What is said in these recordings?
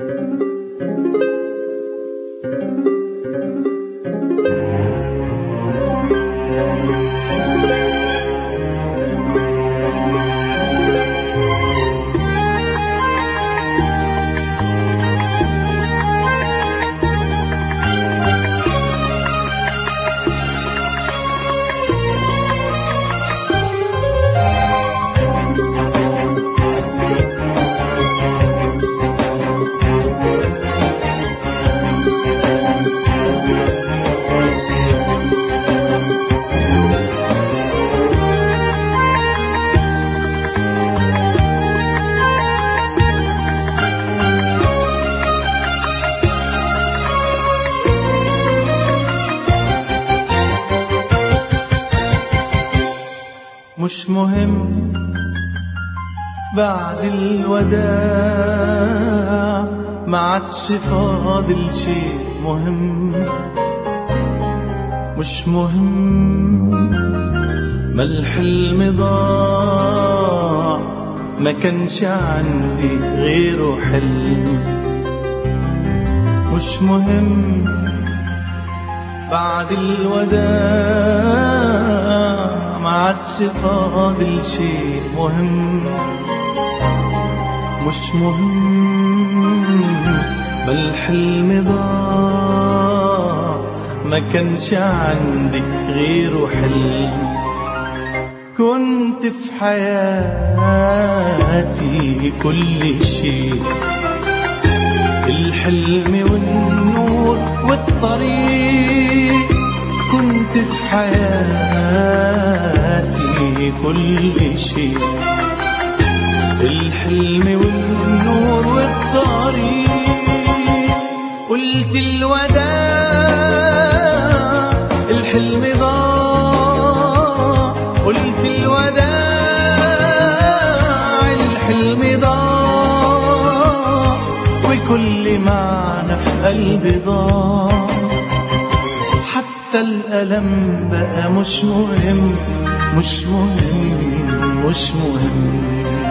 مش مهم بعد الوداع ما عادش فاضل شيء مهم مش مهم ما الحلم ضاع ما كانش عندي غيره حلم مش مهم بعد الوداع ما عادش فاضل شيء مهم مش مهم ما الحلم ضاع ما كانش عندي غيره حلم كنت في حياتي كل شيء الحلم والنور والطريق كنت في حياتي كل شيء الحلم والنور والطريق قلت الوداع الحلم ضاع قلت الوداع الحلم ضاع وكل معنى في قلبي ضاع حتى الألم بقى مش مهم مش مهم مش مهم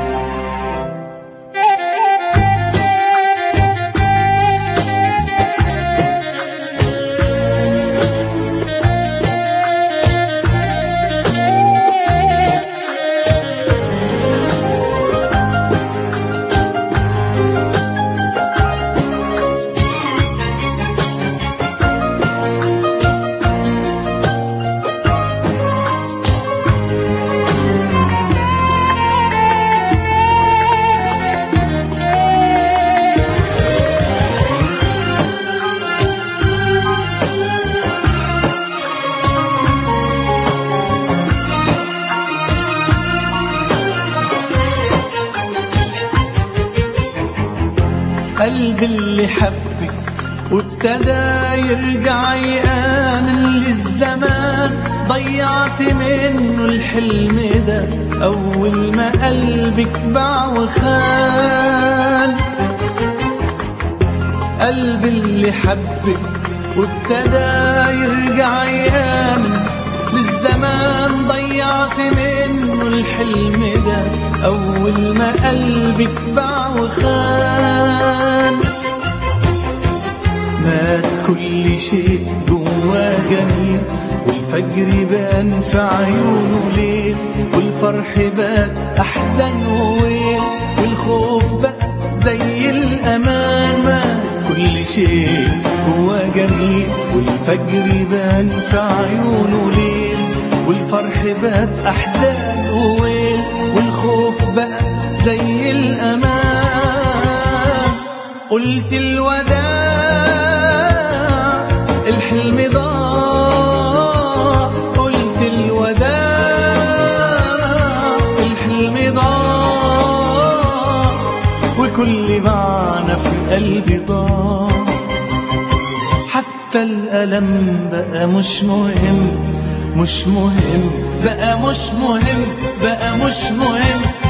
قلبي اللي حبك وابتدى يرجع يآمن للزمان ضيعت منه الحلم ده أول ما قلبك باع وخان قلبي اللي حبك وابتدى يرجع يآمن للزمان ضيعت منه الحلم ده أول ما قلبك باع وخان مات كل شيء جواه جميل والفجر بان في عيونه ليل والفرح بات أحزان وويل والخوف بقى زي الأمان مات كل شيء جواه جميل والفجر بان في عيونه ليل والفرح بات أحزان وويل والخوف بقى زي الأمان قلت الوداع الحلم ضاع قلت الوداع الحلم ضاع وكل معنى في قلبي ضاع حتى الألم بقى مش مهم مش مهم بقى مش مهم بقى مش مهم